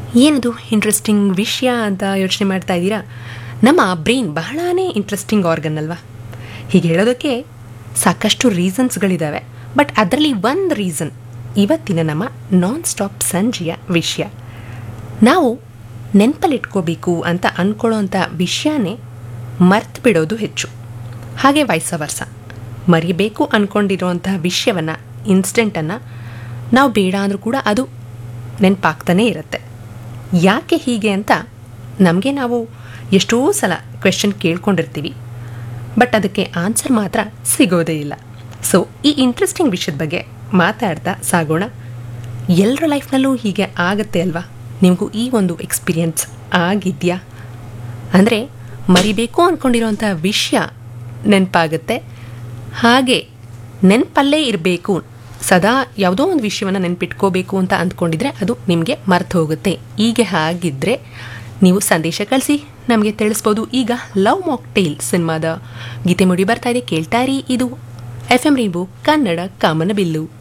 ಏನದು ಇಂಟ್ರೆಸ್ಟಿಂಗ್ ವಿಷಯ ಅಂತ ಯೋಚನೆ ಮಾಡ್ತಾ ಇದ್ದೀರಾ ನಮ್ಮ ಬ್ರೈನ್ ಬಹಳಾನೇ ಇಂಟ್ರೆಸ್ಟಿಂಗ್ ಆರ್ಗನ್ ಅಲ್ವಾ ಹೀಗೆ ಹೇಳೋದಕ್ಕೆ ಸಾಕಷ್ಟು ರೀಸನ್ಸ್ಗಳಿದ್ದಾವೆ ಬಟ್ ಅದರಲ್ಲಿ ಒಂದು ರೀಸನ್ ಇವತ್ತಿನ ನಮ್ಮ ನಾನ್ ಸ್ಟಾಪ್ ಸಂಜೆಯ ವಿಷಯ ನಾವು ನೆನಪಲ್ಲಿಟ್ಕೋಬೇಕು ಅಂತ ಅಂದ್ಕೊಳ್ಳೋಂಥ ವಿಷಯನೇ ಮರ್ತು ಬಿಡೋದು ಹೆಚ್ಚು ಹಾಗೆ ವಯಸ್ಸ ವರ್ಷ ಮರಿಬೇಕು ಅಂದ್ಕೊಂಡಿರೋಂಥ ವಿಷಯವನ್ನು ಇನ್ಸ್ಟೆಂಟನ್ನು ನಾವು ಬೇಡ ಅಂದರೂ ಕೂಡ ಅದು ನೆನಪಾಗ್ತಾನೇ ಇರುತ್ತೆ ಯಾಕೆ ಹೀಗೆ ಅಂತ ನಮಗೆ ನಾವು ಎಷ್ಟೋ ಸಲ ಕ್ವೆಶನ್ ಕೇಳ್ಕೊಂಡಿರ್ತೀವಿ ಬಟ್ ಅದಕ್ಕೆ ಆನ್ಸರ್ ಮಾತ್ರ ಸಿಗೋದೇ ಇಲ್ಲ ಸೊ ಈ ಇಂಟ್ರೆಸ್ಟಿಂಗ್ ವಿಷಯದ ಬಗ್ಗೆ ಮಾತಾಡ್ತಾ ಸಾಗೋಣ ಎಲ್ಲರ ಲೈಫ್ನಲ್ಲೂ ಹೀಗೆ ಆಗತ್ತೆ ಅಲ್ವಾ ನಿಮಗೂ ಈ ಒಂದು ಎಕ್ಸ್ಪೀರಿಯನ್ಸ್ ಆಗಿದೆಯಾ ಅಂದರೆ ಮರಿಬೇಕು ಅಂದ್ಕೊಂಡಿರೋಂಥ ವಿಷಯ ನೆನಪಾಗುತ್ತೆ ಹಾಗೆ ನೆನಪಲ್ಲೇ ಇರಬೇಕು ಸದಾ ಯಾವುದೋ ಒಂದು ವಿಷಯವನ್ನು ನೆನಪಿಟ್ಕೋಬೇಕು ಅಂತ ಅಂದ್ಕೊಂಡಿದ್ರೆ ಅದು ನಿಮಗೆ ಮರ್ತು ಹೋಗುತ್ತೆ ಹೀಗೆ ಹಾಗಿದ್ದರೆ ನೀವು ಸಂದೇಶ ಕಳಿಸಿ ನಮಗೆ ತಿಳಿಸ್ಬೋದು ಈಗ ಲವ್ ಮಾಕ್ ಟೇಲ್ ಸಿನಿಮಾದ ಗೀತೆ ಮುಡಿ ಬರ್ತಾ ಇದೆ ಕೇಳ್ತಾ ಇರಿ ಇದು ಎಫ್ ಎಂ ರೇಂಬೋ ಕನ್ನಡ ಕಾಮನ ಬಿಲ್ಲು